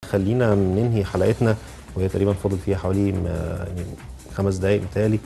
خلينا ننهي حلقتنا وهي تقريبا فاضل فيها حوالي م- يعني خمس دقايق متهيألي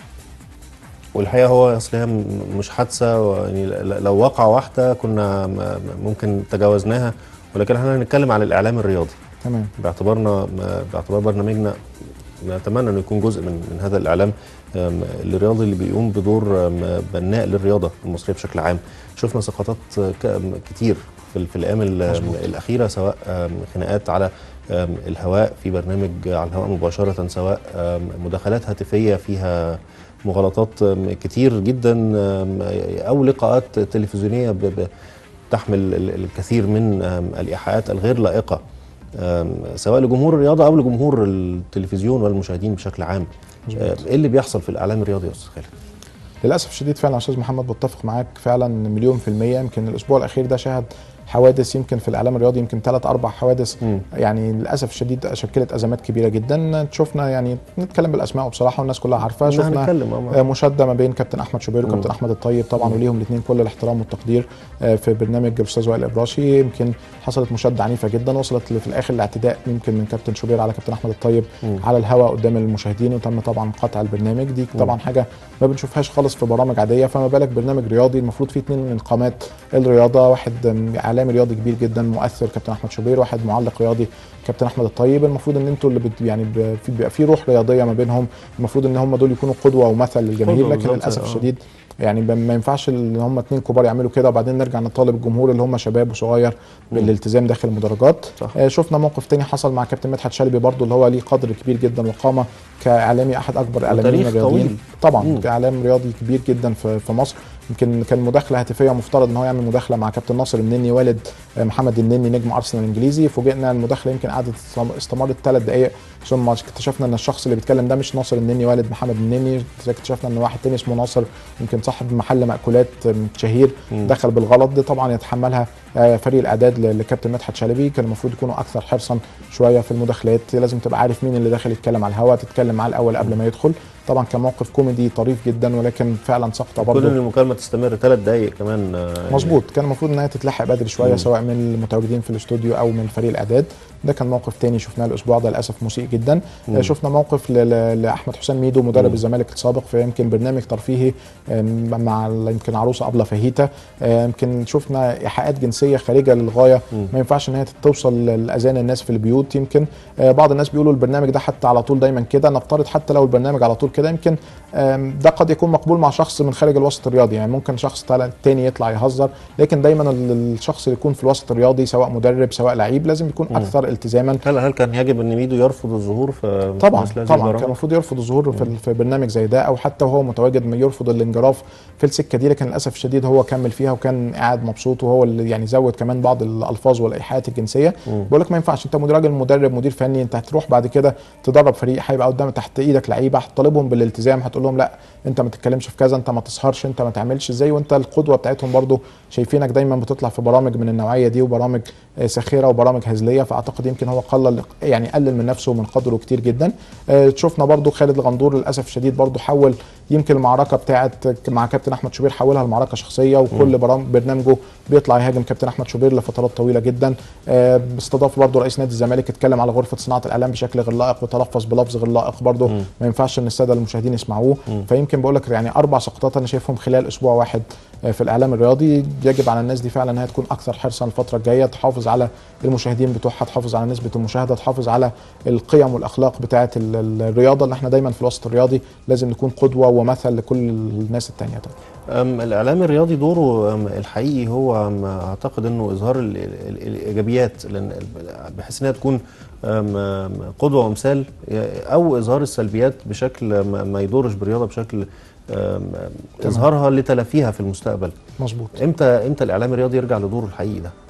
والحقيقه هو اصل هي م- مش حادثه يعني ل- لو واقعه واحده كنا م- م- ممكن تجاوزناها ولكن احنا هنتكلم على الاعلام الرياضي تمام باعتبارنا باعتبار برنامجنا نتمنى انه يكون جزء من من هذا الاعلام أم، الرياضي اللي بيقوم بدور أم، بناء للرياضه المصريه بشكل عام شفنا سقطات ك- كتير في ال- في الايام ال- مظبوط. الاخيره سواء أم، خناقات على أم، الهواء في برنامج على الهواء مباشره سواء أم، مداخلات هاتفيه فيها مغالطات أم، كتير جدا أم، او لقاءات تلفزيونيه ب- ب- تحمل ال- الكثير من أم، الايحاءات الغير لائقه أم، سواء لجمهور الرياضه او لجمهور التلفزيون والمشاهدين بشكل عام مظبوط. أم، ايه اللي بيحصل في الاعلام الرياضي يا استاذ خالد للاسف الشديد فعلا يا استاذ محمد بتفق معاك فعلا مليون في الميه يمكن الاسبوع الاخير ده شهد حوادث يمكن في الاعلام الرياضي يمكن ثلاث اربع حوادث مم. يعني للاسف الشديد شكلت ازمات كبيره جدا شفنا يعني نتكلم بالاسماء وبصراحه والناس كلها عارفاها شفنا هنتكلم آه، مشاده ما بين كابتن احمد شوبير وكابتن مم. احمد الطيب طبعا مم. وليهم الاثنين كل الاحترام والتقدير آه، في برنامج الاستاذ وائل الابراشي يمكن حصلت مشاده عنيفه جدا وصلت في الاخر لاعتداء يمكن من كابتن شوبير على كابتن احمد الطيب مم. على الهواء قدام المشاهدين وتم طبعا قطع البرنامج دي طبعا حاجه ما بنشوفهاش خالص في برامج عاديه فما بالك برنامج رياضي المفروض فيه اثنين من قامات الرياضه واحد آم، اعلامي رياضي كبير جدا مؤثر كابتن احمد شوبير واحد معلق رياضي كابتن احمد الطيب المفروض ان انتوا اللي بت يعني ب- في- بيبقى في روح رياضيه ما بينهم المفروض ان هم دول يكونوا قدوه ومثل للجماهير قدوة لكن بالظبط، للاسف آه. الشديد يعني ب- ما ينفعش ان هم اتنين كبار يعملوا كده وبعدين نرجع نطالب الجمهور اللي هم شباب وصغير بالالتزام داخل المدرجات صح. آه، شفنا موقف تاني حصل مع كابتن مدحت شلبي برضو اللي هو ليه قدر كبير جدا وقامه كاعلامي احد اكبر الاعلاميين وتاريخ الرياضيين طويل. طبعا مم. كاعلام رياضي كبير جدا في في مصر يمكن كان مداخله هاتفيه مفترض ان هو يعمل مداخله مع كابتن ناصر النني والد آه، محمد النني نجم ارسنال الانجليزي فوجئنا المداخله يمكن قعدت استم- استمرت ثلاث دقائق ثم اكتشفنا ان الشخص اللي بيتكلم ده مش ناصر النني والد محمد النني اكتشفنا ان واحد تاني اسمه ناصر يمكن صاحب محل مأكولات آه، شهير مم. دخل بالغلط دي طبعا يتحملها آه، فريق الاعداد ل- لكابتن مدحت شلبي كان المفروض يكونوا اكثر حرصا شويه في المداخلات لازم تبقى عارف مين اللي داخل يتكلم على الهواء تتكلم معاه الاول قبل ما يدخل طبعا كان موقف كوميدي طريف جدا ولكن فعلا سقطه كل ان برضه المكالمه تستمر ثلاث دقائق كمان آه، يعني مظبوط كان المفروض انها تتلحق بدري شويه مم. سواء من المتواجدين في الاستوديو او من فريق الاعداد ده كان موقف تاني شفناه الاسبوع ده للاسف مسيء جدا مم. آه، شفنا موقف ل- ل- لاحمد حسام ميدو مدرب مم. الزمالك السابق في يمكن برنامج ترفيهي آم، مع ال- يمكن عروسه ابله فاهيتا آه، يمكن شفنا ايحاءات جنسيه خارجه للغايه مم. ما ينفعش ان هي توصل لاذان الناس في البيوت يمكن آه، بعض الناس بيقولوا البرنامج ده حتى على طول دايما كده نفترض حتى لو البرنامج على طول كده يمكن آم، ده قد يكون مقبول مع شخص من خارج الوسط الرياضي يعني ممكن شخص تال- تاني يطلع يهزر لكن دايما ال- الشخص اللي يكون في الوسط الرياضي سواء مدرب سواء لعيب لازم يكون مم. اكثر التزاما هل هل كان يجب ان ميدو يرفض الظهور في طبعا مثل هذه طبعا البرامج؟ كان المفروض يرفض الظهور في, في برنامج زي ده او حتى وهو متواجد ما يرفض الانجراف في السكه دي لكن للاسف الشديد هو كمل فيها وكان قاعد مبسوط وهو اللي يعني زود كمان بعض الالفاظ والايحاءات الجنسيه مم. بقول لك ما ينفعش انت مد- راجل مدرب مدير فني انت هتروح بعد كده تدرب فريق هيبقى قدام تحت ايدك لعيبه هتطالبهم بالالتزام هتقول لهم لا انت ما تتكلمش في كذا انت ما تسهرش انت ما تعملش ازاي وانت القدوه بتاعتهم برضو شايفينك دايما بتطلع في برامج من النوعيه دي وبرامج آه، ساخره وبرامج هزليه فاعتقد يمكن هو قلل يعني قلل من نفسه ومن قدره كتير جدا آه، شفنا برضو خالد الغندور للاسف الشديد برضو حول يمكن المعركه بتاعت مع كابتن احمد شوبير حولها لمعركه شخصيه وكل برام- برنامجه بيطلع يهاجم كابتن احمد شوبير لفترات طويله جدا آه، استضاف برضو رئيس نادي الزمالك اتكلم على غرفه صناعه الاعلام بشكل غير لائق وتلفظ بلفظ غير لائق برضو مم. ما ينفعش ان الساده المشاهدين يسمعوه مم. فيمكن بقول لك يعني اربع سقطات انا شايفهم خلال اسبوع واحد آه، في الاعلام الرياضي يجب على الناس دي فعلا انها تكون اكثر حرصا الفتره الجايه تحافظ على المشاهدين بتوعها تحافظ على نسبه المشاهده تحافظ على القيم والاخلاق بتاعه ال- ال- الرياضه اللي احنا دايما في الوسط الرياضي لازم نكون قدوه ومثل لكل الناس التانيه طبعا أم، الاعلام الرياضي دوره أم، الحقيقي هو أم، اعتقد انه اظهار ال- ال- الايجابيات لان بحيث انها تكون أم، أم، قدوه ومثال او اظهار السلبيات بشكل ما ما يضرش بالرياضه بشكل أم، اظهارها لتلافيها في المستقبل مظبوط امتى امتى الاعلام الرياضي يرجع لدوره الحقيقي ده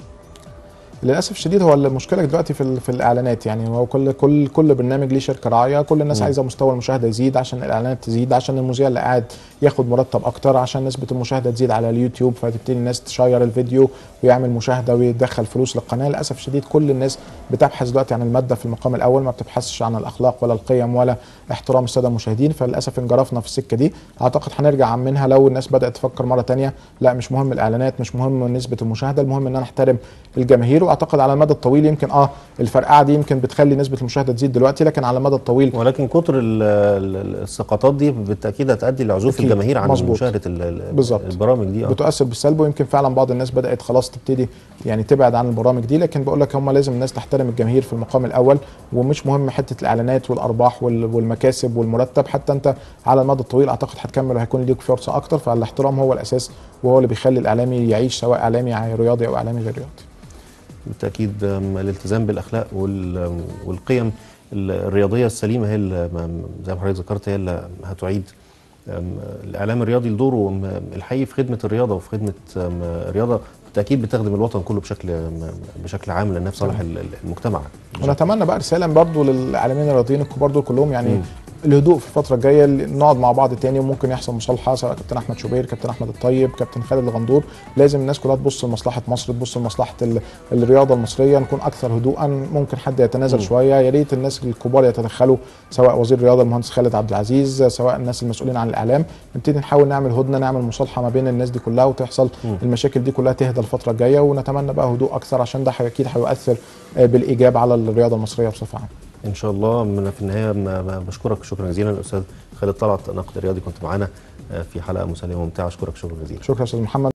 للاسف الشديد هو المشكله دلوقتي في, ال- في الاعلانات يعني هو كل كل كل برنامج ليه شركه راعيه كل الناس مم. عايزه مستوى المشاهده يزيد عشان الاعلانات تزيد عشان المذيع اللي قاعد ياخد مرتب اكتر عشان نسبه المشاهده تزيد على اليوتيوب فتبتدي الناس تشير الفيديو ويعمل مشاهده ويدخل فلوس للقناه للاسف الشديد كل الناس بتبحث دلوقتي عن الماده في المقام الاول ما بتبحثش عن الاخلاق ولا القيم ولا احترام الساده المشاهدين فللاسف انجرفنا في السكه دي اعتقد هنرجع منها لو الناس بدات تفكر مره تانية لا مش مهم الاعلانات مش مهم نسبه المشاهده المهم ان انا احترم الجماهير واعتقد على المدى الطويل يمكن اه الفرقعه دي يمكن بتخلي نسبه المشاهده تزيد دلوقتي لكن على المدى الطويل ولكن كتر ال- ال- السقطات دي بالتاكيد هتؤدي لعزوف أكيد. الجماهير عن مظبوط. مشاهده ال- ال- بالظبط. البرامج دي آه. بتؤثر بالسلب ويمكن فعلا بعض الناس بدات خلاص تبتدي يعني تبعد عن البرامج دي لكن بقول لك هم لازم الناس تحترم الجماهير في المقام الاول ومش مهم حته الاعلانات والارباح وال- والمكاسب والمرتب حتى انت على المدى الطويل اعتقد هتكمل وهيكون ليك فرصه اكتر فالاحترام هو الاساس وهو اللي بيخلي الاعلامي يعيش سواء اعلامي رياضي او اعلامي غير رياضي بالتاكيد آم، الالتزام بالاخلاق وال- والقيم ال- الرياضيه السليمه هي اللي م- زي ما حضرتك ذكرت هي اللي هتعيد آم، الاعلام الرياضي لدوره م- الحقيقي في خدمه الرياضه وفي خدمه آم، الرياضه بالتاكيد بتخدم الوطن كله بشكل بشكل عام لانها في صالح ال- ال- المجتمع ونتمنى بقى رساله برضو للاعلاميين الرياضيين الكبار دول كلهم يعني مم. الهدوء في الفتره الجايه اللي نقعد مع بعض تاني وممكن يحصل مصالحه سواء كابتن احمد شوبير كابتن احمد الطيب كابتن خالد الغندور لازم الناس كلها تبص لمصلحه مصر تبص لمصلحه ال- الرياضه المصريه نكون اكثر هدوءا ممكن حد يتنازل مم. شويه يا ريت الناس الكبار يتدخلوا سواء وزير الرياضه المهندس خالد عبد العزيز سواء الناس المسؤولين عن الاعلام نبتدي نحاول نعمل هدنه نعمل مصالحه ما بين الناس دي كلها وتحصل مم. المشاكل دي كلها تهدى الفتره الجايه ونتمنى بقى هدوء اكثر عشان ده اكيد هيؤثر آه، بالايجاب على الرياضه المصريه بصفه عامه ان شاء الله من في النهايه ما- ما- بشكرك شكرا جزيلا الاستاذ خالد طلعت ناقد رياضي كنت معانا آه، في حلقه مسليه وممتعه اشكرك شكرا جزيلا شكرا يا استاذ محمد